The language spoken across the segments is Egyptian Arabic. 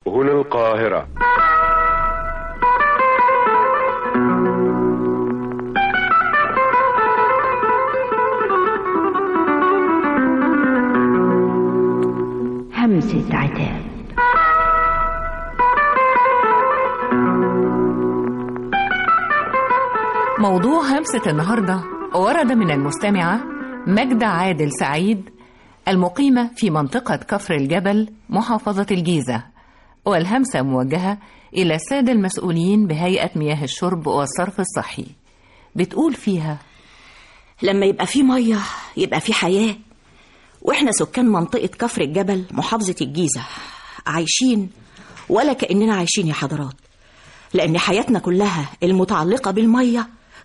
هنا القاهرة همسة عتاب موضوع همسة النهاردة ورد من المستمعة مجدة عادل سعيد المقيمة في منطقة كفر الجبل محافظة الجيزة والهمسة موجهة إلى السادة المسؤولين بهيئة مياه الشرب والصرف الصحي بتقول فيها لما يبقى في مية يبقى في حياة واحنا سكان منطقة كفر الجبل محافظة الجيزة عايشين ولا كأننا عايشين يا حضرات لأن حياتنا كلها المتعلقة بالمية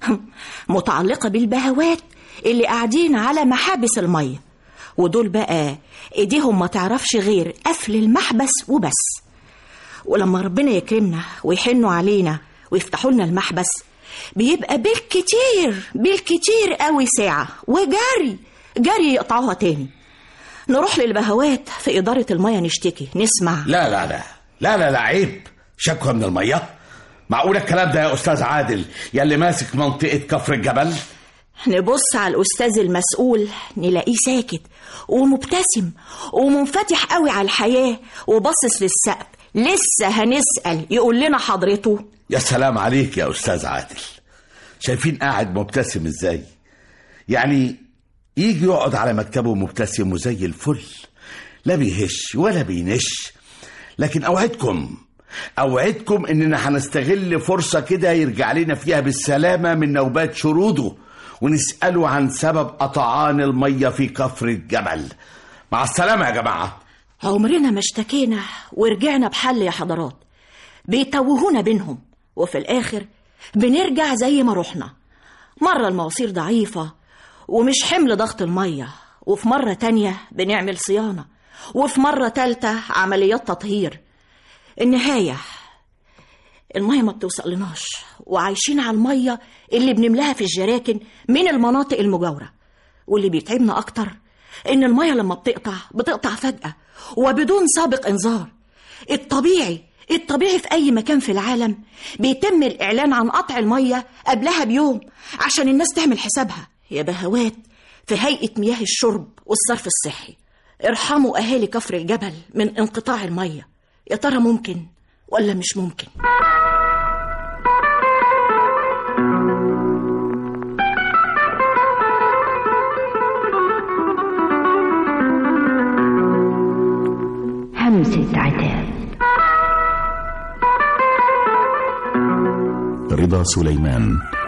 متعلقة بالبهوات اللي قاعدين على محابس المية ودول بقى ايديهم ما تعرفش غير قفل المحبس وبس ولما ربنا يكرمنا ويحنوا علينا ويفتحوا لنا المحبس بيبقى بالكتير بالكتير قوي ساعة وجري جري يقطعوها تاني نروح للبهوات في إدارة المية نشتكي نسمع لا لا لا لا لا لا عيب شكوى من المية معقول الكلام ده يا أستاذ عادل يا اللي ماسك منطقة كفر الجبل نبص على الأستاذ المسؤول نلاقيه ساكت ومبتسم ومنفتح قوي على الحياة وباصص للسقف لسه هنسأل يقول لنا حضرته يا سلام عليك يا أستاذ عادل شايفين قاعد مبتسم ازاي يعني يجي يقعد على مكتبه مبتسم وزي الفل لا بيهش ولا بينش لكن أوعدكم أوعدكم إننا هنستغل فرصة كده يرجع لنا فيها بالسلامة من نوبات شروده ونسأله عن سبب قطعان المية في كفر الجبل مع السلامة يا جماعة عمرنا ما اشتكينا ورجعنا بحل يا حضرات بيتوهونا بينهم وفي الآخر بنرجع زي ما رحنا مرة المواسير ضعيفة ومش حمل ضغط المية وفي مرة تانية بنعمل صيانة وفي مرة تالتة عمليات تطهير النهاية المية ما بتوصلناش وعايشين على المية اللي بنملاها في الجراكن من المناطق المجاورة واللي بيتعبنا أكتر إن المية لما بتقطع بتقطع فجأة وبدون سابق إنذار الطبيعي الطبيعي في أي مكان في العالم بيتم الإعلان عن قطع المية قبلها بيوم عشان الناس تعمل حسابها يا بهوات في هيئة مياه الشرب والصرف الصحي ارحموا أهالي كفر الجبل من انقطاع المية يا ترى ممكن ولا مش ممكن همسة عتاب رضا سليمان